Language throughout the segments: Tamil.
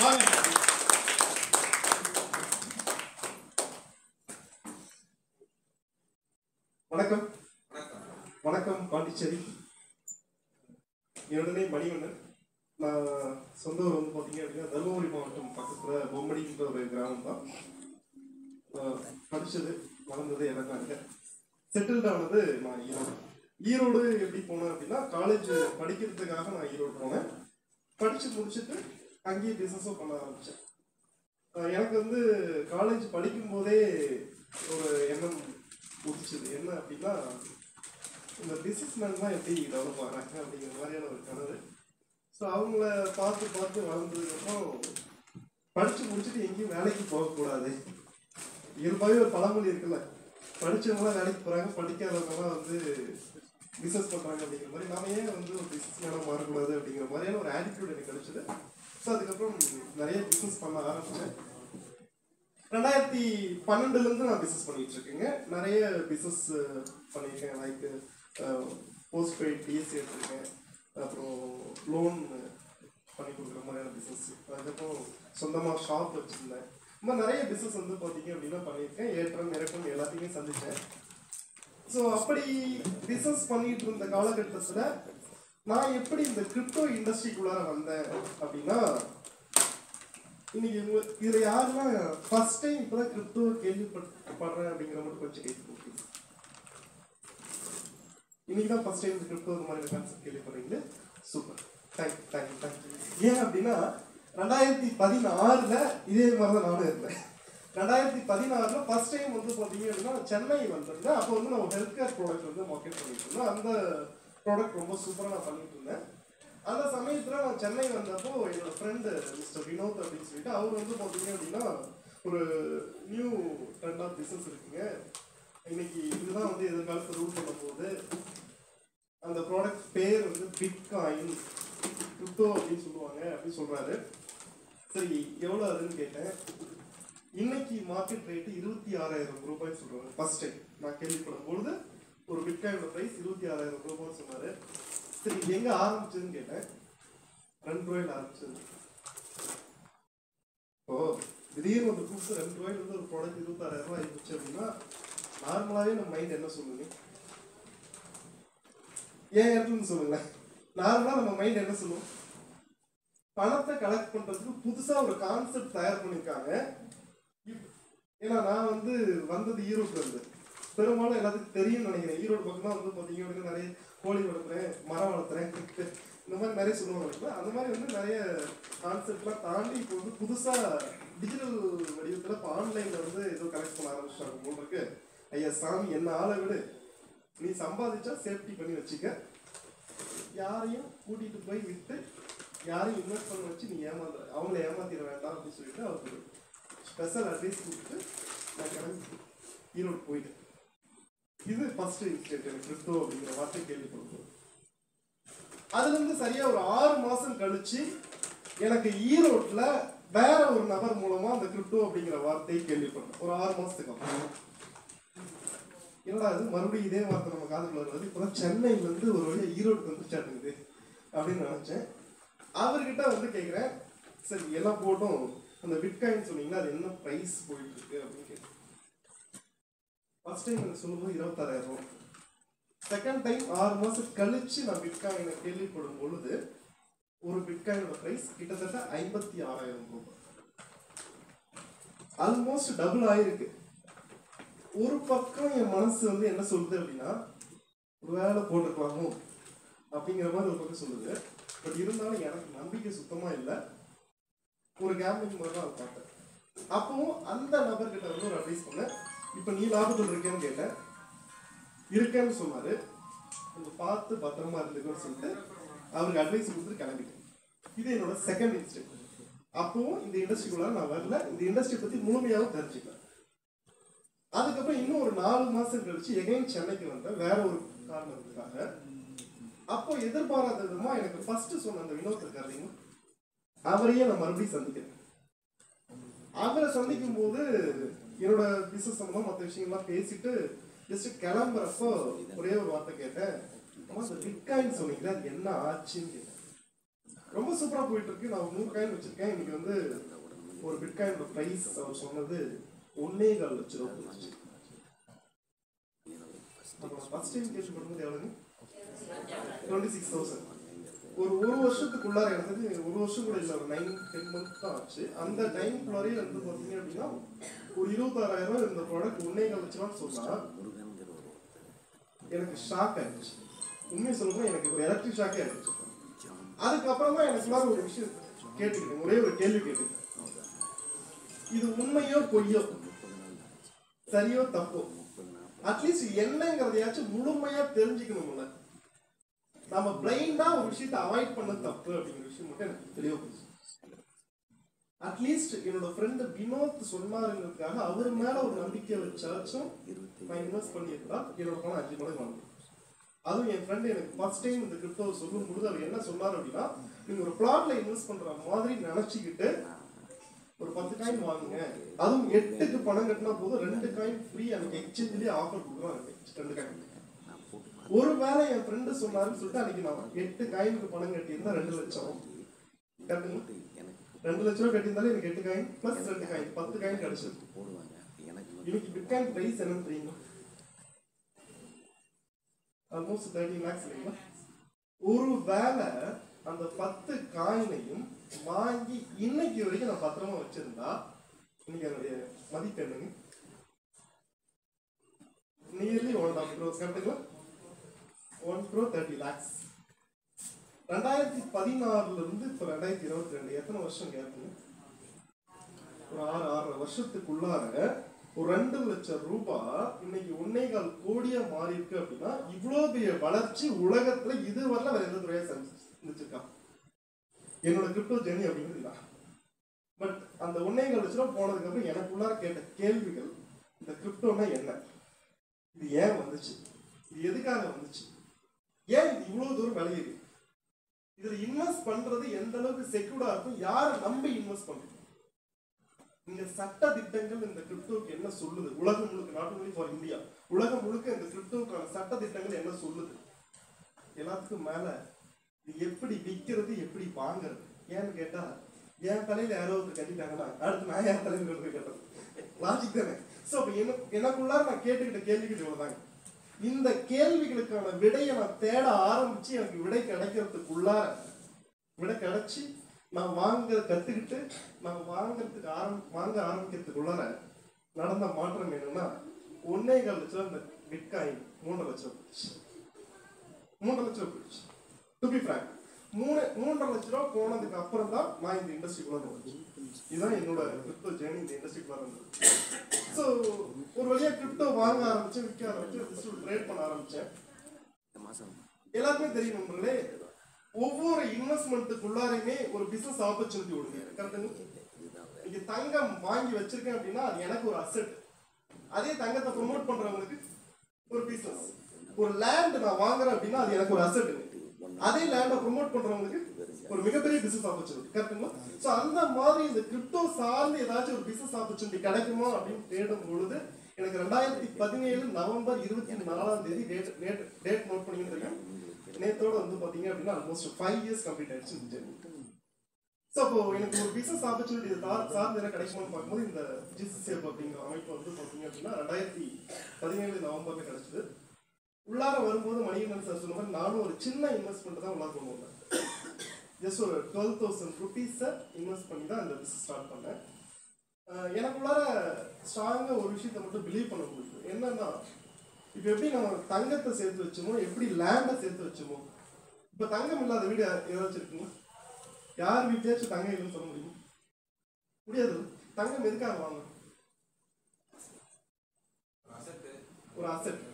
வாங்க வணக்கம் வணக்கம் பாண்டிச்சேரி என்னோட நேம் மணிவண்ணன் நான் சொந்த ஊர் வந்து பார்த்தீங்க அப்படின்னா தருமபுரி மாவட்டம் பக்கத்தில் பொம்மடின்ற ஒரு கிராமம் தான் படித்தது வளர்ந்தது எனக்கு அங்கே செட்டில்ட் ஆனது நான் ஈரோடு ஈரோடு எப்படி போனேன் அப்படின்னா காலேஜ் படிக்கிறதுக்காக நான் ஈரோடு போனேன் படித்து முடிச்சுட்டு அங்கேயே பிஸ்னஸும் பண்ண ஆரம்பித்தேன் எனக்கு வந்து காலேஜ் படிக்கும் போதே ஒரு எண்ணம் உதிச்சுது என்ன அப்படின்னா இந்த பிஸ்னஸ் மேன்லாம் எப்படி டெவலப் ஆகிறாங்க அப்படிங்கிற மாதிரியான ஒரு கனவு ஸோ அவங்கள பார்த்து பார்த்து வளர்ந்ததுக்கப்புறம் படித்து முடிச்சுட்டு எங்கேயும் வேலைக்கு போகக்கூடாது இயல்பாகவே ஒரு பழமொழி இருக்குல்ல படிச்சவங்களாம் வேலைக்கு போகிறாங்க படிக்காதவங்கலாம் வந்து பிஸ்னஸ் பண்ணுறாங்க அப்படிங்கிற மாதிரி நாம ஏன் வந்து ஒரு பிஸ்னஸ் மேனாக மாறக்கூடாது அப்படிங்கிற மாதிரியான ஒரு ஆட்டிடியூட் எனக்கு கிடைச்சது ஸோ அதுக்கப்புறம் நிறைய பிஸ்னஸ் பண்ண ஆரம்பித்தேன் ரெண்டாயிரத்தி பன்னெண்டுலேருந்து நான் பிஸ்னஸ் பண்ணிட்டு இருக்கேங்க நிறைய பிஸ்னஸ் பண்ணியிருக்கேன் லைக் போஸ்ட் பெய்ட் டிஎஸ்சி எடுத்திருக்கேன் அப்புறம் லோன் பண்ணி கொடுக்குற மாதிரியான பிஸ்னஸ் அதுக்கப்புறம் சொந்தமாக ஷாப் வச்சுருந்தேன் இந்த மாதிரி நிறைய பிஸ்னஸ் வந்து பார்த்தீங்க அப்படின்னா பண்ணியிருக்கேன் ஏற்றம் இறக்கம் எல்லாத்தையுமே சந்தித்தேன் ஸோ அப்படி பிஸ்னஸ் பண்ணிட்டு இருந்த காலகட்டத்தில் நான் எப்படி இந்த கிரிப்டோ இண்டஸ்ட்ரிக்குள்ளார வந்தேன் அப்படின்னா இன்னைக்கு உங்க- இதுல யாரெல்லாம் ஃபர்ஸ்ட் டைம் இப்பதான் கிரிப்டோ கேள்விப்படுறேன் அப்படிங்கிற மட்டும் கொஞ்சம் கேட்டு போட்டு இன்னைக்கு தான் ஃபர்ஸ்ட் டைம் கிரிப்டோ இந்த மாதிரி கான்செப்ட் கேள்விப்படுறீங்க சூப்பர் தேங்க்யூ தேங்க்யூ தேங்க்யூ ஏன் அப்படின்னா ரெண்டாயிரத்தி பதினாறுல இதே மாதிரி தான் நானும் இருந்தேன் ரெண்டாயிரத்தி பதினாறுல ஃபர்ஸ்ட் டைம் வந்து பார்த்தீங்க அப்படின்னா சென்னை வந்திருந்தேன் அப்போ வந்து நான் ஹெல்த் கேர் ப்ராடக்ட் வந்து மார்க்கெட் பண்ணிட்டு இருந்தேன் அந்த ப்ராடக்ட் ரொம்ப சூப்பராக நான் பண்ணிட்டு இருந்தேன் அந்த சமயத்தில் நான் சென்னை வந்தப்போ என்னோட ஃப்ரெண்டு மிஸ்டர் வினோத் அப்படின்னு சொல்லிட்டு அவர் வந்து பார்த்தீங்க அப்படின்னா ஒரு நியூ ட்ரெண்ட் ஆஃப் பிஸ்னஸ் இருக்குங்க இன்னைக்கு இதுதான் வந்து எதிர்காலத்தில் ரூல் பண்ண போகுது அந்த ப்ராடக்ட் பேர் வந்து பிட்காயின் கிரிப்டோ அப்படின்னு சொல்லுவாங்க அப்படின்னு சொல்றாரு சரி எவ்வளோ அதுன்னு கேட்டேன் இன்னைக்கு மார்க்கெட் ரேட்டு இருபத்தி ஆறாயிரம் ரூபாய் சொல்றாங்க ஃபர்ஸ்ட் டைம் நான் கேள்விப்படும் பொழுது ஒரு பிட்காயினோட பிரைஸ் இருபத்தி ஆறாயிரம் ரூபாய்னு சொன்னாரு சரி இது எங்க ஆரம்பிச்சதுன்னு கேட்டேன் ரெண்டு ரூபாயில ஆரம்பிச்சது ஓ திடீர்னு ஒரு கூப்பிட்டு ரெண்டு ரூபாயில இருந்து ஒரு ப்ராடக்ட் இருபத்தாறாயிரம் ரூபாய் ஆயிடுச்சு அப்படின்னா நார்மலாவே நம்ம மைண்ட் என்ன சொல்லுங்க ஏன் இடத்துல சொல்லுங்களேன் நார்மலா நம்ம மைண்ட் என்ன சொல்லுவோம் பணத்தை கலெக்ட் பண்றதுக்கு புதுசா ஒரு கான்செப்ட் தயார் பண்ணிருக்காங்க இப்- ஏன்னா நான் வந்து வந்தது ஈரோட்ல இருந்து பெரும்பாலும் எல்லாத்துக்கும் தெரியும்னு நினைக்கிறேன் ஈரோடு பக்கம் வந்து பாத்தீங்க அப்படின்னா நிறைய கோழி வளர்த்துறேன் மரம் வளர்த்துறேன் இந்த மாதிரி நிறைய சொல்லுவாங்க இல்லைங்களா? அந்த மாதிரி வந்து நிறைய கான்செப்ட்லாம் தாண்டி இப்போ வந்து புதுசா டிஜிட்டல் வடிவத்துல இப்போ ஆன்லைன்ல வந்து ஏதோ கலெக்ட் பண்ண ஆரம்பிச்சிட்டாங்க போல இருக்கு ஐயா சாமி என்ன ஆளை விடு நீ சம்பாதிச்சா சேஃப்டி பண்ணி வச்சுக்க யாரையும் கூட்டிட்டு போய் விட்டு யாரையும் இன்வெஸ்ட் பண்ண வச்சு நீ ஏமாந்த அவங்கள ஏமாத்திட வேண்டாம் அப்படின்னு சொல்லிட்டு அவருக்கு ஸ்பெஷல் அட்வைஸ் கொடுத்து நான் கிளம்பி ஈரோடு போயிட்டேன் இது ஃபர்ஸ்ட் இன்ஸ்டன்ட் எனக்கு கிரிப்டோ அப்படிங்கிற வார்த்தை கேள்விப்படுவோம் அதுல இருந்து சரியா ஒரு ஆறு மாசம் கழிச்சு எனக்கு ஈரோட்ல வேற ஒரு நபர் மூலமா அந்த கிரிப்டோ அப்படிங்கிற வார்த்தையை கேள்விப்பட்டேன் ஒரு ஆறு மாசத்துக்கு அப்புறம் என்னடா இது மறுபடியும் இதே வார்த்தை நம்ம காதுக்குள்ள வருது இப்பதான் சென்னையில இருந்து ஒரு வழியா ஈரோடுக்கு வந்துச்சாட்டுங்குது அப்படின்னு நினைச்சேன் அவர்கிட்ட வந்து கேக்குறேன் சரி எல்லாம் போட்டும் அந்த பிட்காயின் சொன்னீங்களா அது என்ன பிரைஸ் போயிட்டு இருக்கு அப்படின்னு கேட்டேன் ஃபர்ஸ்ட் டைம் எனக்கு சொல்லும்போது இருபத்தாறாயிரம் ரூபாய் செகண்ட் டைம் ஆறு மாசம் கழிச்சு நான் பிட்காயினை கேள்விப்படும் பொழுது ஒரு பிட்காயினோட பிரைஸ் கிட்டத்தட்ட ஐம்பத்தி ஆறாயிரம் ரூபாய் ஆல்மோஸ்ட் டபுள் ஆயிருக்கு ஒரு பக்கம் என் மனசு வந்து என்ன சொல்லுது அப்படின்னா ஒரு வேலை போட்டுக்கலாமோ அப்படிங்கிற மாதிரி ஒரு பக்கம் சொல்லுது பட் இருந்தாலும் எனக்கு நம்பிக்கை சுத்தமா இல்லை ஒரு கேம்பிங் மாதிரி தான் அதை பார்த்தேன் அப்பவும் அந்த நபர்கிட்ட வந்து ஒரு அட்வைஸ் பண்ணேன் இப்போ நீ லாபத்தில் இருக்கேன்னு கேட்டேன் இருக்கேன்னு சொன்னாரு கொஞ்சம் பார்த்து பத்திரமா இருந்துக்கோன்னு சொல்லிட்டு அவருக்கு அட்வைஸ் கொடுத்துட்டு கிளம்பிட்டேன் இது என்னோட செகண்ட் இன்ஸ்டன்ட் அப்பவும் இந்த இண்டஸ்ட்ரிக்குள்ள நான் வரல இந்த இண்டஸ்ட்ரி பத்தி முழுமையாகவும் தெரிஞ்சுக்கல அதுக்கப்புறம் இன்னும் ஒரு நாலு மாசம் கழிச்சு எகைன் சென்னைக்கு வந்தேன் வேற ஒரு காரணத்துக்காக அப்போ எதிர்பாராத விதமா எனக்கு ஃபர்ஸ்ட் சொன்ன அந்த வினோத் இருக்காரு இல்லைங்களா? அவரையே நான் மறுபடியும் சந்திக்கிறேன் அவரை சந்திக்கும் போது என்னோட பிசினஸ் சம்பந்தமா மற்ற விஷயங்கள்லாம் பேசிட்டு ஜஸ்ட் கிளம்புறப்போ ஒரே ஒரு வார்த்தை கேட்டேன் அம்மா இந்த பிட்காயின் சொன்னீங்களே அது என்ன ஆச்சுன்னு கேட்டேன் ரொம்ப சூப்பரா போயிட்டு இருக்கு நான் நூறு காயின் வச்சிருக்கேன் இன்னைக்கு வந்து ஒரு பிட்காயினோட பிரைஸ் அவர் சொன்னது ஒன்னே கால் லட்ச ரூபா போச்சு ஃபர்ஸ்ட் டைம் கேட்டு பண்ணும்போது எவ்வளவு டுவெண்ட்டி சிக்ஸ் தௌசண்ட் ஒரு ஒரு வருஷத்துக்குள்ளார எனக்கு தெரிஞ்சு ஒரு வருஷம் கூட இல்லை ஒரு நைன் டென் மந்த் தான் ஆச்சு அந்த டைம்குள்ளாரே வந்து பார்த்தீங்க அப்படின்னா ஒரு இருபத்தாறாயிரம் ரூபாய் இந்த ப்ராடக்ட் ஒன்னே கால் லட்ச ரூபான்னு சொன்னா எனக்கு ஷாக் ஆயிடுச்சு உண்மையை சொல்லணும் எனக்கு ஒரு எலக்ட்ரிக் ஷாக்கே ஆயிடுச்சு அதுக்கப்புறம் தான் எனக்குள்ளார ஒரு விஷயம் கேட்டுக்கிட்டேன் ஒரே ஒரு கேள்வி கேட்டுக்கிட்டேன் இது உண்மையோ பொய்யோ சரியோ தப்போ அட்லீஸ்ட் என்னங்கிறதையாச்சும் முழுமையா தெரிஞ்சுக்கணும்ல நம்ம பிளைண்டா ஒரு விஷயத்தை அவாய்ட் பண்ண தப்பு அப்படிங்கிற விஷயம் மட்டும் எனக்கு தெளிவா போச்சு அட்லீஸ்ட் என்னோட ஃப்ரெண்டு வினோத் சொன்னாருங்கிறதுக்காக அவர் மேல ஒரு நம்பிக்கை வச்சாச்சும் நான் இன்வெஸ்ட் பண்ணியிருந்தா என்னோட பணம் அஞ்சு மடங்கு வாங்க அதுவும் என் ஃப்ரெண்டு எனக்கு ஃபர்ஸ்ட் டைம் இந்த கிரிப்டோ சொல்லும் பொழுது அவர் என்ன சொன்னார் அப்படின்னா நீங்க ஒரு பிளாட்ல இன்வெஸ்ட் பண்ற மாதிரி நினைச்சுக்கிட்டு ஒரு பத்து காயின் வாங்குங்க அதுவும் எட்டுக்கு பணம் கட்டினா போதும் ரெண்டு காயின் ஃப்ரீ எனக்கு எக்ஸ்சேஞ்சிலேயே ஆஃபர் கொடுக்குறாங்க ரெண்டு காயின் ஒருவேளை என் ஃப்ரெண்டு சொன்னாருன்னு சொல்லிட்டு அன்னைக்கு நான் எட்டு காயினுக்கு பணம் கட்டியிருந்தா ரெண்டு லட்சம் கரெக்டுங்களா ரெண்டு லட்ச ரூபா கட்டியிருந்தாலும் எனக்கு எட்டு காயின் பிளஸ் ரெண்டு காயின் பத்து காயின் கிடைச்சிருக்கு இன்னைக்கு பிட்காயின் பிரைஸ் என்னன்னு தெரியுமா ஆல்மோஸ்ட் தேர்ட்டி லேக்ஸ் இல்லைங்களா ஒரு வேளை அந்த பத்து காயினையும் வாங்கி இன்னைக்கு வரைக்கும் நான் பத்திரமா வச்சிருந்தா இன்னைக்கு அதனுடைய மதிப்பு என்னங்க நியர்லி ஒன் ஆஃப் க்ரோஸ் கரெக்டுங்களா ஒன் க்ரோ தேர்ட்டி லேக்ஸ் ரெண்டாயிரத்தி பதினாறுல இருந்து இப்போ ரெண்டாயிரத்தி இருபத்தி ரெண்டு எத்தனை வருஷம் கேட்பீங்க ஒரு ஆறு ஆறரை வருஷத்துக்குள்ளார ஒரு ரெண்டு லட்சம் ரூபாய் இன்னைக்கு ஒன்னே கால் கோடியா மாறி இருக்கு அப்படின்னா இவ்வளோ பெரிய வளர்ச்சி உலகத்துல இதுவரை வேற எந்த துறையா சந்திச்சிருக்கா என்னோட கிரிப்டோ ஜெர்னி அப்படிங்கிறது இதான் பட் அந்த ஒன்னே கால் லட்ச ரூபா போனதுக்கு அப்புறம் எனக்குள்ளார கேட்ட கேள்விகள் இந்த கிரிப்டோனா என்ன இது ஏன் வந்துச்சு இது எதுக்காக வந்துச்சு ஏன் இது இவ்வளவு தூரம் விளையுது இதுல இன்வெஸ்ட் பண்றது எந்த அளவுக்கு செக்யூர்டா இருக்கும் யாரை நம்பி இன்வெஸ்ட் பண்றோம் இந்த சட்ட திட்டங்கள் இந்த கிரிப்டோக்கு என்ன சொல்லுது உலகம் முழுக்க நாட் ஒன்லி ஃபார் இந்தியா உலகம் முழுக்க இந்த கிரிப்டோக்கான சட்ட திட்டங்கள் என்ன சொல்லுது எல்லாத்துக்கும் மேல இது எப்படி விற்கிறது எப்படி வாங்குறது ஏன்னு கேட்டா என் தலையில யாரோ ஒருத்தர் கட்டிட்டாங்கன்னா அடுத்து நான் என் தலையில கொண்டு போய் கட்டுறது லாஜிக் தானே ஸோ அப்போ என்ன எனக்குள்ளார நான் கேட்டுக்கிட்ட கேள்விகள் இவ்வளவுதாங்க இந்த கேள்விகளுக்கான விடையை நான் தேட ஆரம்பிச்சு எனக்கு விடை கிடைக்கிறதுக்குள்ளார விடை கிடைச்சி நான் வாங்க கத்துக்கிட்டு நான் வாங்குறதுக்கு ஆரம் வாங்க ஆரம்பிக்கிறதுக்குள்ளார நடந்த மாற்றம் என்னன்னா ஒன்னே கால் லட்சம் இந்த பிட்காயின் மூன்றரை லட்சம் போயிடுச்சு மூன்றரை லட்சம் போயிடுச்சு டு பி ஃப்ராங்க் மூணு மூன்றரை லட்ச ரூபா போனதுக்கு அப்புறம் தான் நான் இந்த இண்டஸ்ட்ரிக்குள்ள வந்தேன் இதுதான் என்னோட கிரிப்டோ ஜேர்னி இந்த இண்டஸ்ட்ரிக்குள்ள இருந்தது ஸோ ஒரு வழியா கிரிப்டோ வாங்க ஆரம்பிச்சு விற்க ஆரம்பிச்சு ட்ரேட் பண்ண ஆரம்பிச்சேன் எல்லாருக்குமே தெரியும் நண்பர்களே ஒவ்வொரு இன்வெஸ்ட்மெண்ட்டுக்குள்ளாரையுமே ஒரு பிசினஸ் ஆப்பர்ச்சுனிட்டி ஓடுது கரெக்டுங்க இங்க தங்கம் வாங்கி வச்சிருக்கேன் அப்படின்னா அது எனக்கு ஒரு அசெட் அதே தங்கத்தை ப்ரொமோட் பண்றவங்களுக்கு ஒரு பிசினஸ் ஒரு லேண்ட் நான் வாங்குறேன் அப்படின்னா அது எனக்கு ஒரு அசெட் அதே லேண்டை ப்ரொமோட் பண்றவங்களுக்கு ஒரு மிகப்பெரிய பிசினஸ் ஆப்பர்ச்சுனிட்டி கரெக்டுங்களா ஸோ அந்த மாதிரி இந்த கிரிப்டோ சார்ந்து ஏதாச்சும் ஒரு பிசினஸ் ஆப்பர்ச்சுனிட்டி கிடைக்குமா அப்படின்னு தேடும் பொழுது எனக்கு ரெண்டாயிரத்தி பதினேழு நவம்பர் இருபத்தி நாலாம் தேதி டேட் டேட் டேட் நோட் பண்ணிங்க தெரியும் நேத்தோட வந்து பாத்தீங்க அப்படின்னா ஆல்மோஸ்ட் ஃபைவ் இயர்ஸ் கம்ப்ளீட் ஆயிடுச்சு இந்த ஜெர்னி ஸோ அப்போ எனக்கு ஒரு பிசினஸ் ஆப்பர்ச்சுனிட்டி சார்ந்து என்ன கிடைக்குமான்னு பார்க்கும்போது இந்த ஜிசிசேப் அப்படிங்கிற அமைப்பு வந்து பார்த்தீங்க அப்படின்னா ரெண்டாயிரத்தி பதினேழு நவம்பர்ல கிடைச்சது உள்ளார வரும்போது மணிகண்டன் சார் சொன்ன மாதிரி நானும் ஒரு சின்ன இன்வெஸ்ட்மெண்ட் தான் உள்ளார கொண்டு வந்தேன் ஜஸ்ட் ஒரு டுவெல் தௌசண்ட் ருபீஸை இன்வெஸ்ட் பண்ணி தான் இந்த பிஸ்னஸ் ஸ்டார்ட் பண்ணேன் அஹ் எனக்குள்ளார ஸ்ட்ராங்காக ஒரு விஷயத்தை மட்டும் பிலீவ் பண்ண முடியுது என்னன்னா இப்போ எப்படி நம்ம தங்கத்தை சேர்த்து வச்சோமோ எப்படி லேண்டை சேர்த்து வச்சோமோ இப்போ தங்கம் இல்லாத வீடு யா- ஏதாச்சும் இருக்குங்களா யார் வீட்லயாச்சும் தங்கம் இல்லைன்னு சொல்ல முடியுமா முடியாது தங்கம் எதுக்காக வாங்கணும் ஒரு அசெட்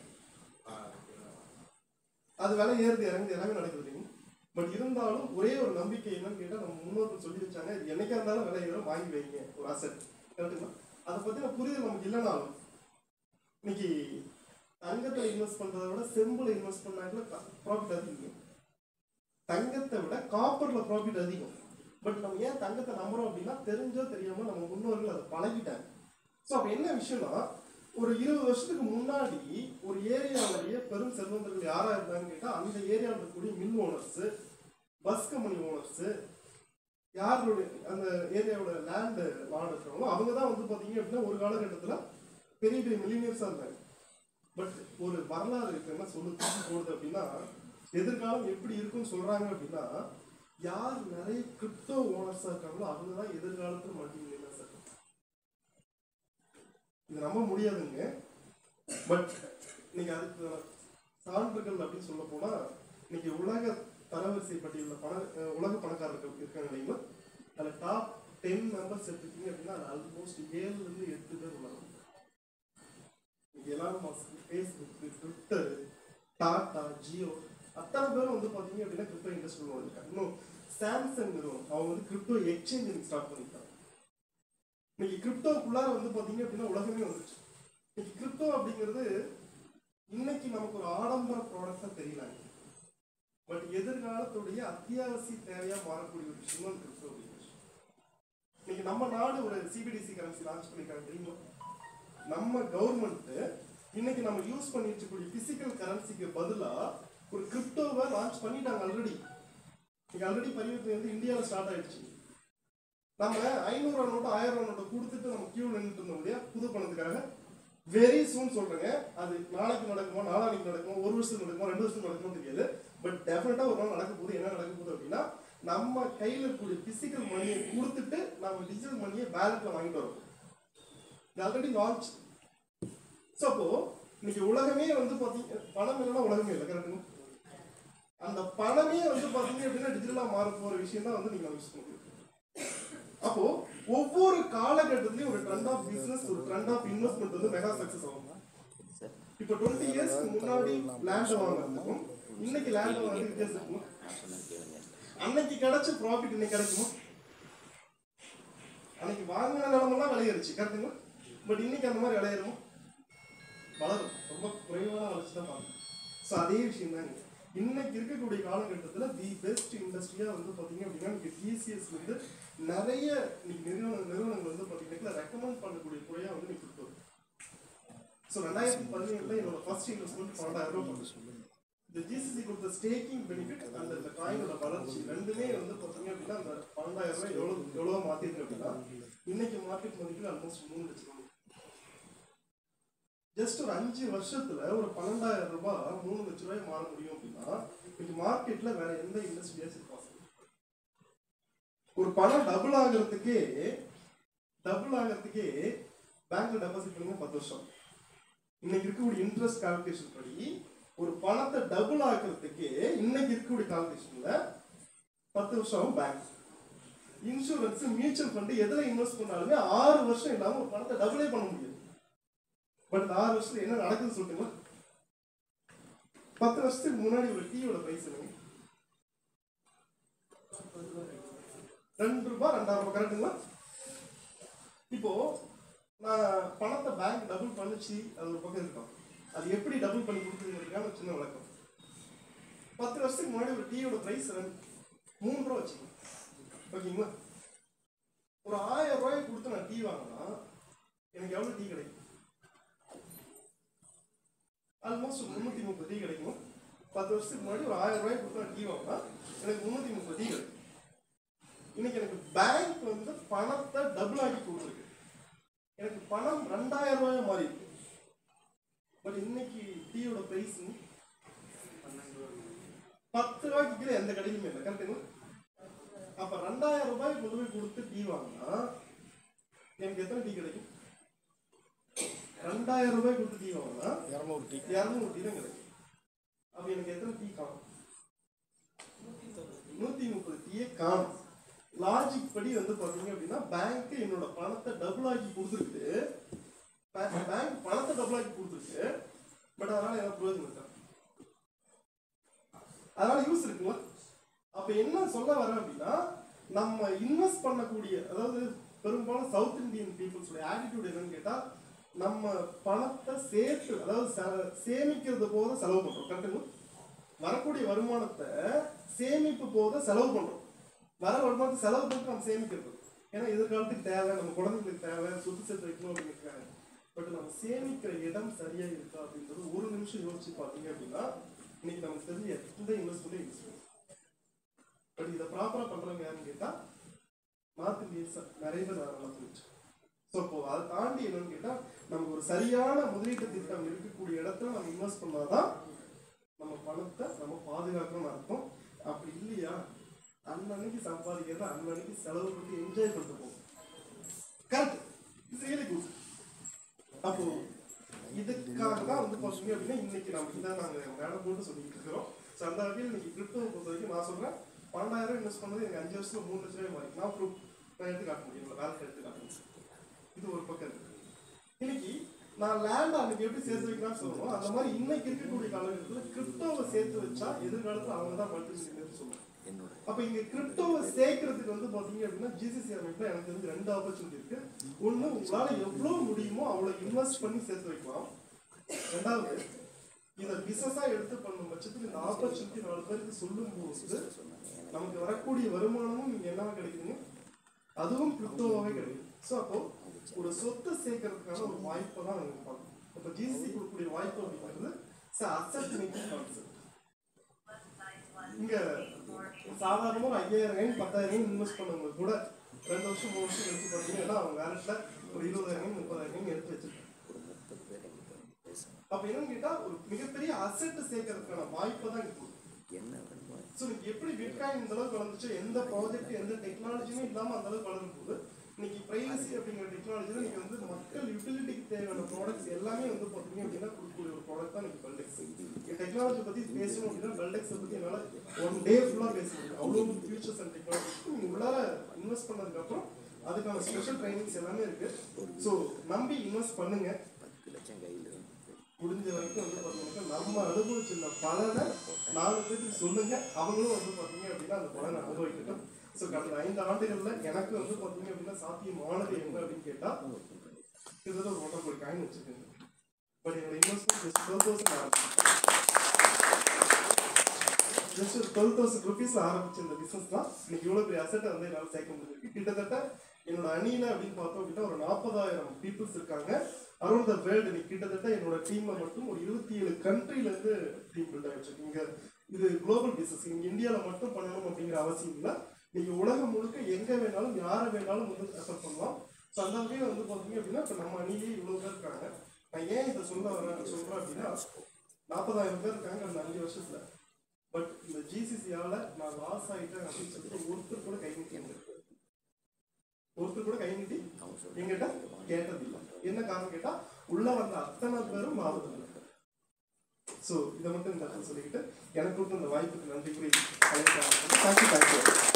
அது விலை ஏறுது இறங்குது எல்லாமே நடக்குது இல்லைங்க பட் இருந்தாலும் ஒரே ஒரு நம்பிக்கை என்னன்னு கேட்டால் நம்ம முன்னோர்கள் சொல்லி வச்சாங்க இது என்னைக்கா இருந்தாலும் விலை ஏறும் வாங்கி வைங்க ஒரு அசெட் கரெக்டுங்களா அதை பற்றின புரிதல் நமக்கு இல்லைனாலும் இன்னைக்கு தங்கத்தில் இன்வெஸ்ட் பண்றதை விட செம்புல இன்வெஸ்ட் பண்ணாங்கள ப்ராஃபிட் அதிகம் தங்கத்தை விட காப்பர்ல ப்ராஃபிட் அதிகம் பட் நம்ம ஏன் தங்கத்தை நம்புறோம் அப்படின்னா தெரிஞ்சோ தெரியாம நம்ம முன்னோர்கள் அதை பழகிட்டாங்க ஸோ அப்போ என்ன விஷயம்னா ஒரு இருபது வருஷத்துக்கு முன்னாடி ஒரு ஏரியாவிலேயே பெரும் செல்வந்தர்கள் யாரா இருந்தாங்கன்னு கேட்டா அந்த ஏரியாவில் இருக்கக்கூடிய mill owners bus company owners யாரோட அந்த ஏரியாவோட லேண்ட் லார்ட் இருக்கிறவங்களோ அவங்க தான் வந்து பாத்தீங்க அப்படின்னா ஒரு காலகட்டத்துல பெரிய பெரிய மில்லினியர்ஸா இருந்தாங்க பட் ஒரு வரலாறு இருக்கு என்ன சொல்லு தூக்கி போடுது அப்படின்னா எதிர்காலம் எப்படி இருக்கும்னு சொல்றாங்க அப்படின்னா யார் நிறைய கிரிப்டோ ஓனர்ஸா இருக்காங்களோ அவங்க தான் எதிர்காலத்துல மல்டி மில்லியனர்ஸ் இருக்காங்க இது நம்ப முடியாதுங்க பட் நீங்க அதுக்கு சான்றுகள் அப்படின்னு சொல்ல போனா இன்னைக்கு உலக தரவரிசை பட்டியலில் பண அஹ் உலக பணக்காரர்கள் இருக்காங்க இல்லைங்களா அதில் டாப் டென் மெம்பர்ஸ் எடுத்துக்கிங்க அப்படின்னா அது ஆல்மோஸ்ட் ஏழுல இருந்து எட்டு பேர் உள்ளாங்க இன்னைக்கு Elon Musk Facebook Twitter Tata Jio அத்தனை பேரும் வந்து பார்த்தீங்க அப்படின்னா கிரிப்டோ இண்டஸ்ட்ரியில் இருக்காங்க இன்னும் சாம்சங் நிறுவனம் அவங்க வந்து கிரிப்டோ எக்ஸ்சேஞ்ச் ஸ்டார்ட் பண்ணிருக்காங்க இன்னைக்கு கிரிப்டோக்குள்ளார வந்து பார்த்தீங்க அப்படின்னா உலகமே வந்துச்சு இன்னைக்கு கிரிப்டோ அப்படிங்கிறது இன்னைக்கு நமக்கு ஒரு ஆடம்பர ப்ராடக்டா தெரியலாங்க பட் எதிர்காலத்துடைய அத்தியாவசிய தேவையா மாறக்கூடிய ஒரு விஷயம் தான் கிரிப்டோ அப்படிங்கிற விஷயம் இன்னைக்கு நம்ம நாடு ஒரு சிபிடிசி கரன்சி லான்ச் பண்ணிருக்காங்க தெரியுமா நம்ம கவர்மெண்ட் இன்னைக்கு நம்ம யூஸ் பண்ணி வச்சக்கூடிய பிசிக்கல் கரன்சிக்கு பதிலா ஒரு கிரிப்டோவை லான்ச் பண்ணிட்டாங்க ஆல்ரெடி இன்னைக்கு ஆல்ரெடி பரிவர்த்தனை வந்து இந்தியாவில் ஸ்டார்ட் ஆயிடுச்சு நம்ம ஐநூறு ரூபா நோட்டு ஆயிரம் ரூபா நோட்டை கொடுத்துட்டு நம்ம கியூ நின்றுட்டு இருந்தோம் இல்லையா புது பணத்துக்காக வெரி சூன் சொல்றேங்க அது நாளைக்கு நடக்குமா நாளானைக்கு நடக்குமா ஒரு வருஷத்துக்கு நடக்குமா ரெண்டு வருஷத்துக்கு நடக்குமா தெரியாது பட் டெஃபினட்டா ஒரு நாள் நடக்க போகுது என்ன நடக்க போகுது அப்படின்னா நம்ம கையில இருக்கக்கூடிய பிசிக்கல் மணியை கொடுத்துட்டு நம்ம டிஜிட்டல் மணியை பேலட்ல வாங்கிட்டு வரோம் இது ஆல்ரெடி லான்ச் ஸோ அப்போ இன்னைக்கு உலகமே வந்து பாத்தீங்க பணம் இல்லைன்னா உலகமே இல்லை கரெக்டுங்க அந்த பணமே வந்து பாத்தீங்க அப்படின்னா டிஜிட்டலா மாற போற விஷயம் தான் வந்து நீங்க யூஸ் பண்ணுங்க அப்போ ஒவ்வொரு காலகட்டத்திலயும் ஒரு ட்ரெண்ட் ஆஃப் பிசினஸ் ஒரு ட்ரெண்ட் ஆஃப் இன்வெஸ்ட்மெண்ட் வந்து மெகா சக்சஸ் ஆகும் இப்போ டுவெண்ட்டி இயர்ஸ்க்கு முன்னாடி லேண்ட் வாங்குறதுக்கும் இன்னைக்கு லேண்ட் வாங்குறதுக்கு வித்தியாசம் இருக்குமா அன்னைக்கு கிடைச்ச ப்ராஃபிட் இன்னைக்கு கிடைக்குமா அன்னைக்கு வாங்கின நிலமெல்லாம் விளையிருச்சு கரெக்டுங்களா பட் இன்னைக்கு அந்த மாதிரி விளையிறோமா வளரும் ரொம்ப குறைவான வளர்ச்சி தான் பார்க்கணும் ஸோ அதே விஷயம் தாங்க இன்னைக்கு இருக்கக்கூடிய காலகட்டத்தில் தி பெஸ்ட் இண்டஸ்ட்ரியாக வந்து பார்த்தீங்க அப்படின்னா இன்னைக்கு டிசிஎஸ் வந்து நிறைய இன்னைக்கு நிறுவன நிறுவனங்கள் வந்து பார்த்தீங்கன்னா ரெக்கமெண்ட் பண்ணக்கூடிய துறையாக வந்து இன்னைக்கு இருக்கு ஸோ ரெண்டாயிரத்தி பதினேழுல என்னோட ஃபர்ஸ்ட் இன்வெஸ்ட்மெண்ட் பன்னெண்டாயிரம் ரூபாய் பண்ணுச்சு இந்த ஜிசிசி கொடுத்த ஸ்டேக்கிங் பெனிஃபிட் அந்த இந்த காயினோட வளர்ச்சி ரெண்டுமே வந்து பார்த்தீங்க அப்படின்னா அந்த பன்னெண்டாயிரம் ரூபாய் எவ்வளோ எவ்வளோ மாற்றிருக்கு அப்படின்னா இன்னைக்கு மார்க்கெட் மதிப்பில் ஆல்மோஸ்ட் மூணு லட்சம் ரூபாய் ஜஸ்ட் ஒரு அஞ்சு வருஷத்துல ஒரு பன்னெண்டாயிரம் ரூபாய் மூணு லட்ச ரூபாய் மாற முடியும் அப்படின்னா இன்னைக்கு மார்க்கெட்ல வேற எந்த இண்டஸ்ட்ரியாச்சும் பாசிபிள் ஒரு பணம் டபுள் ஆகிறதுக்கே டபுள் ஆகிறதுக்கே பேங்க்ல டெபாசிட் பண்ணுங்க பத்து வருஷம் இன்னைக்கு இருக்கக்கூடிய இன்ட்ரெஸ்ட் கால்குலேஷன் படி ஒரு பணத்தை டபுள் ஆக்கிறதுக்கே இன்னைக்கு இருக்கக்கூடிய கால்குலேஷன்ல பத்து வருஷம் பேங்க் இன்சூரன்ஸ் மியூச்சுவல் ஃபண்ட் எதுல இன்வெஸ்ட் பண்ணாலுமே ஆறு வருஷம் இல்லாம ஒரு பணத்தை டபுளே பண்ண முடியாது பட் இந்த ஆறு வருஷத்துல என்ன நடக்குதுன்னு சொல்லுங்களா பத்து வருஷத்துக்கு முன்னாடி ஒரு டீயோட பிரைஸ் என்னங்க ரெண்டு ரூபாய் ரெண்டாயிரம் ரூபாய் கரெக்டுங்களா இப்போ நான் பணத்தை பேங்க் டபுள் பண்ணுச்சு அது ஒரு பக்கம் இருக்கும் அது எப்படி டபுள் பண்ணி கொடுக்குதுங்கிறதுக்கான ஒரு சின்ன விளக்கம் பத்து வருஷத்துக்கு முன்னாடி ஒரு டீயோட பிரைஸ் மூணு ரூபா வச்சுக்கோங்க ஓகேங்களா ஒரு ஆயிரம் ரூபாய் கொடுத்து நான் டீ வாங்கினா எனக்கு எவ்வளவு டீ கிடைக்கும் ஆல்மோஸ்ட் முந்நூற்றி முப்பது டீ கிடைக்கும் பத்து வருஷத்துக்கு முன்னாடி ஒரு ஆயிரம் ரூபாய் கொடுத்து நான் டீ வாங்கினா எனக்கு முந்நூற்றி முப்பது டீ கிடைக்கும் இன்னைக்கு எனக்கு பேங்க் வந்து பணத்தை டபுள் ஆக்கி கொடுத்துருக்கு எனக்கு பணம் ரெண்டாயிரம் ரூபாயா மாறி இருக்கு பட் இன்னைக்கு டீயோட பிரைஸ் பத்து ரூபாய்க்கு கீழே எந்த கடையிலுமே இல்லை கரெக்டுங்களா அப்ப ரெண்டாயிரம் ரூபாய் கொண்டு போய் கொடுத்து டீ வாங்கினா எனக்கு எத்தனை டீ கிடைக்கும் ரெண்டாயிரம் ரூபாய் கொடுத்து டீ வாங்கினா இரநூறு டீ இரநூறு டீ தான் கிடைக்கும் அப்ப எனக்கு எத்தனை டீ காணும் நூத்தி முப்பது டீயே காணும் லாஜிக் படி வந்து பாத்தீங்க அப்படின்னா பேங்க் என்னோட பணத்தை டபுள் ஆக்கி கொடுத்துருக்கு பேங்க் பணத்தை டபுள் ஆக்கி கொடுத்துருக்கு பட் அதனால என்ன பிரயோஜனம் இருக்கா அதனால யூஸ் இருக்குங்களா அப்ப என்ன சொல்ல வரேன் அப்படின்னா நம்ம இன்வெஸ்ட் பண்ணக்கூடிய அதாவது பெரும்பாலும் சவுத் இந்தியன் பீப்புள்ஸோட ஆட்டிடியூட் என்னன்னு கேட்டா நம்ம பணத்தை சேர்த்து அதாவது செ- சேமிக்கிறது போத செலவு பண்றோம் கரெக்டுங்களா வரக்கூடிய வருமானத்தை சேமிப்பு போத செலவு பண்றோம் வர வருமானத்தை செலவு பண்ணிட்டு நம்ம சேமிக்கிறது ஏன்னா எதிர்காலத்துக்கு தேவை நம்ம குழந்தைங்களுக்கு தேவை சொத்து சேர்த்து வைக்கணும் அப்படிங்கிறதுக்காக பட் நம்ம சேமிக்கிற இடம் சரியா இருக்கா அப்படின்றது ஒரு நிமிஷம் யோசிச்சு பார்த்தீங்க அப்படின்னா இன்னைக்கு நமக்கு தெரிஞ்ச எந்த இன்வெஸ்ட்மெண்ட்டும் யூஸ் பட் இதை ப்ராப்பரா பண்றவங்க யாருன்னு கேட்டா நார்த் இந்தியன்ஸ் நிறைய பேர் அதனால போயிடுச்சு ஸோ இப்போ அதை தாண்டி என்னன்னு கேட்டா நமக்கு ஒரு சரியான முதலீட்டு திட்டம் இருக்கக்கூடிய இடத்துல நம்ம இன்வெஸ்ட் பண்ணாதான் நம்ம பணத்தை நம்ம பாதுகாக்கணும்னு அர்த்தம் அப்படி இல்லையா அன்னன்னைக்கு சம்பாதிக்கிறத அன்னன்னைக்கு செலவு பண்ணி என்ஜாய் பண்ணிட்டு போகும் கரெக்ட் இட்ஸ் ரியலி குட் அப்போ இதுக்காக தான் வந்து பார்த்தீங்க அப்படின்னா இன்னைக்கு நம்ம இதை நாங்கள் மேடம் போட்டு சொல்லிட்டு இருக்கிறோம் ஸோ அந்த வகையில் இன்னைக்கு கிரிப்டோவை பொறுத்த வரைக்கும் நான் சொல்றேன் பன்னெண்டாயிரம் இன்வெஸ்ட் பண்ணது எனக்கு அஞ்சு வருஷத்துல மூணு லட்ச ரூபாய் மாறி நான் ப்ரூஃப் நான் எடுத்து காட்ட முடியும் வேலை எடுத்து காட்ட முடியும் இது ஒரு பக்கம் இருக்கு இன்னைக்கு நான் லேண்ட் அன்னைக்கு எப்படி சேர்த்து வைக்கலாம்னு சொல்லுவோம் அந்த மாதிரி இன்னைக்கு இருக்கக்கூடிய காலகட்டத்தில் கிரிப்டோவை சேர்த்து வச்சா எதிர்காலத்தில் அவங்க தான் மல்டி சொல்லுவோம் அப்ப இங்க கிரிப்டோவை சேர்க்கறதுக்கு வந்து பாத்தீங்க அப்படின்னா ஜிசிசி அமைப்புல எனக்கு தெரிஞ்சு ரெண்டு ஆப்பர்ச்சுனிட்டி இருக்கு ஒண்ணு உங்களால எவ்வளவு முடியுமோ அவ்வளவு இன்வெஸ்ட் பண்ணி சேர்த்து வைக்கலாம் ரெண்டாவது இத பிசினஸா எடுத்து பண்ணும் பட்சத்தில் இந்த ஆப்பர்ச்சுனிட்டி நாலு பேருக்கு சொல்லும் போது நமக்கு வரக்கூடிய வருமானமும் நீங்க என்னவா கிடைக்குதுங்க அதுவும் கிரிப்டோவாவே கிடைக்குது ஸோ அப்போ ஒரு சொத்தை சேர்க்கறதுக்கான ஒரு வாய்ப்பை தான் நம்ம பார்க்கணும் இப்போ ஜிசிசி கொடுக்கக்கூடிய வாய்ப்பு அப்படிங்கிறது அசட் மேக்கிங் கான்செப்ட் இங்க சாதாரணமா ஒரு ஐயாயிரம் ரைன் பத்தாயிரம் இன்வெஸ்ட் பண்ணவங்க கூட ரெண்டு வருஷம் மூணு வருஷம் கழிச்சு பார்த்தீங்கன்னா அவங்க வேலட்ல ஒரு இருபதாயிரம் முப்பதாயிரம் எடுத்து வச்சிருக்காங்க அப்ப என்னன்னு கேட்டா ஒரு மிகப்பெரிய அசெட் சேர்க்கறதுக்கான வாய்ப்பை தான் இருக்கு ஸோ இன்னைக்கு எப்படி பிட்காயின் இந்த அளவுக்கு வளர்ந்துச்சு எந்த ப்ராஜெக்ட் எந்த டெக்னாலஜியுமே இல்லாம அந்த அளவுக்கு வளரும் போது இன்னைக்கு பிரைவசி அப்படிங்கிற டெக்னாலஜில இன்னைக்கு வந்து மக்கள் யூட்டிலிட்டிக்கு தேவையான ப்ராடக்ட்ஸ் எல்லாமே வந்து பார்த்தீங்க அப்படின்னா கொடுக்கக்கூடிய ஒரு ப்ராடக்ட் தான் இன்னைக்கு பெல்டெக்ஸ் டெக்னாலஜி பத்தி பேசணும் அப்படின்னா பெல்டெக்ஸ் பத்தி என்னால ஒன் டே ஃபுல்லா பேச முடியும் அவ்வளோ ஃபியூச்சர்ஸ் அண்ட் டெக்னாலஜி நீங்க உள்ளார இன்வெஸ்ட் பண்ணதுக்கு அப்புறம் அதுக்கான ஸ்பெஷல் ட்ரைனிங்ஸ் எல்லாமே இருக்கு ஸோ நம்பி இன்வெஸ்ட் பண்ணுங்க முடிஞ்ச வரைக்கும் வந்து பார்த்தீங்கன்னா நம்ம அனுபவிச்ச இந்த பலனை நாலு பேருக்கு சொல்லுங்க அவங்களும் வந்து பார்த்தீங்க அப்படின்னா அந்த பலனை அனுபவிக்கட்டும் ஸோ கடந்த ஐந்து ஆண்டுகள்ல எனக்கு வந்து பார்த்தீங்க அப்படின்னா சாத்தியமானது என்ன அப்படின்னு கேட்டா கிட்டத்தட்ட ஒரு ஒன்றரை கோடி காயின் வச்சிருக்கேன் பட் என்னோட investment just twelve thousand just ஒரு டுவெல் தௌசண்ட் ருபீஸ்ல ஆரம்பிச்ச இந்த பிசினஸ் தான் இன்னைக்கு இவ்வளவு பெரிய அசட்டை வந்து என்னால் சேர்க்க முடிஞ்சிருக்கு கிட்டத்தட்ட என்னோட அணியில அப்படின்னு பார்த்தோம் அப்படின்னா ஒரு நாற்பதாயிரம் பீப்புள்ஸ் இருக்காங்க அரௌண்ட் த வேர்ல்டு இன்னைக்கு கிட்டத்தட்ட என்னோட டீம்ல மட்டும் ஒரு இருபத்தி ஏழு கண்ட்ரில இருந்து டீம் பில்ட் ஆயிடுச்சு இங்க இது குளோபல் பிசினஸ் இங்க இந்தியால மட்டும் பண்ணணும் அப்படிங்கிற அவசியம் இல்லை நீங்க உலகம் முழுக்க எங்க வேணாலும் யாரை வேணாலும் வந்து ரெஃபர் பண்ணலாம் ஸோ அந்த வகையில் வந்து பார்த்தீங்க அப்படின்னா இப்போ நம்ம அணியே இவ்வளோ பேர் இருக்காங்க நான் ஏன் இதை சொல்ல வரேன் சொல்றேன் அப்படின்னா நாற்பதாயிரம் பேர் இருக்காங்க அந்த அஞ்சு வருஷத்துல பட் இந்த ஜிசிசியால நான் லாஸ் ஆயிட்டேன் அப்படின்னு சொல்லிட்டு ஒருத்தர் கூட கை நீட்டி ஒருத்தர் கூட கை நீட்டி எங்கிட்ட கேட்டதில்லை என்ன காரணம் கேட்டா உள்ள வந்த அத்தனை பேரும் லாபத்தில் இல்லை ஸோ இதை மட்டும் இந்த இடத்துல சொல்லிக்கிட்டு எனக்கு கொடுத்த இந்த வாய்ப்புக்கு நன்றி கூறி தேங்க்யூ தேங்க்யூ